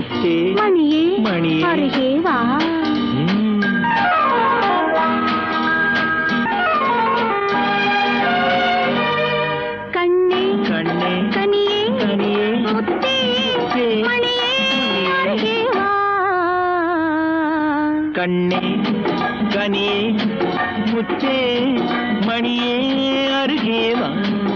முத்தே மணியே மணியே. அருகே வா ம். கண்ணே கண்ணே கனியே கனியே முத்தே முத்தே, மணியே அருகே வா கண்ணே கனியே முத்தே மணியே அருகே வா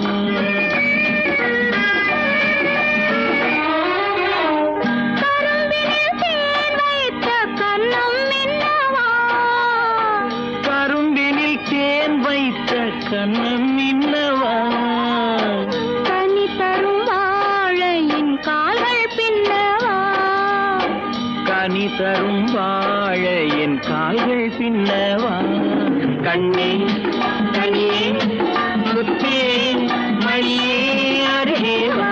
கரும்பினில் தேன் வைத்த கன்னம் என்னவா கரும்பினில் தேன் வைத்த கண்ணம் இன்னவா கனி தரும் வாழையின் கால்கள் பின்னவா கனி தரும் வாழ என் கால்கள் பின்னவா கண்ணே கனியே முத்தே மணியே அருகே வா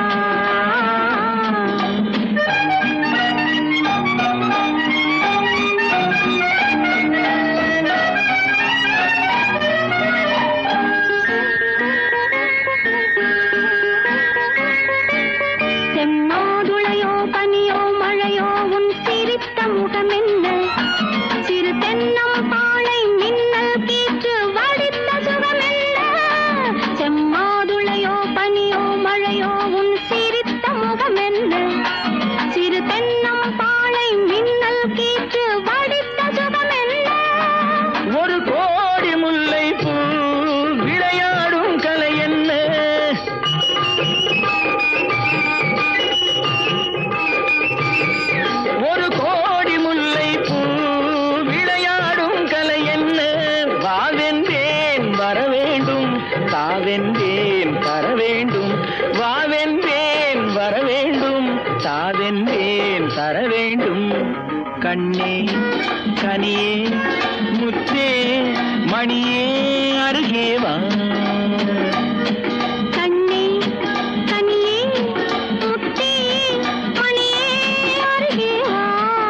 செம்மாதுளையோ பனியோ மழையோ உன் சிரித்த முகம் என்ன சிறு தென்னம் பாளை மின்னல் கீற்று வடித்த சுகம் என்ன செம்மாதுளையோ பனியோ மழையோ உன் சிரித்த முகம் என்ன சிறு தென்னம் பாளை மின்னல் கீற்று வடித்த சுகம் என்ன ஒரு கோடி முல்லை பூ விளையாடும் கலை என்ன ஒரு கோடி முல்லை பூ விளையாடும் கலை என்ன வாவென்றேன் வர வேண்டும் தாவென்றேன் தர வேண்டும் வாவென்றேன் வர வேண்டும் தாவென்றேன் தர வேண்டும் கண்ணே கனியே முத்தே மணியே அருகே வா கண்ணே கனியே முத்தே மணியே அருகே வா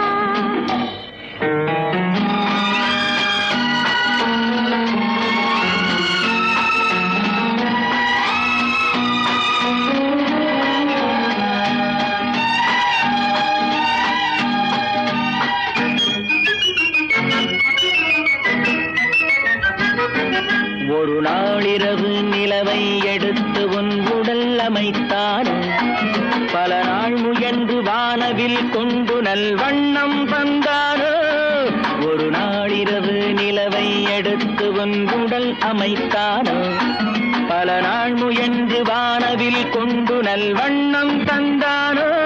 ஒரு நாளிரவு நிலவை எடுத்து உன் உடல் அமைத்தான் பல நாள் முயன்று வானவில் கொண்டு நல் வண்ணம் தந்தானோ ஒரு நாளிரவு நிலவை எடுத்து உன் உடல் அமைத்தானோ பல நாள் முயன்று வானவில் கொண்டு நல் வண்ணம் தந்தானோ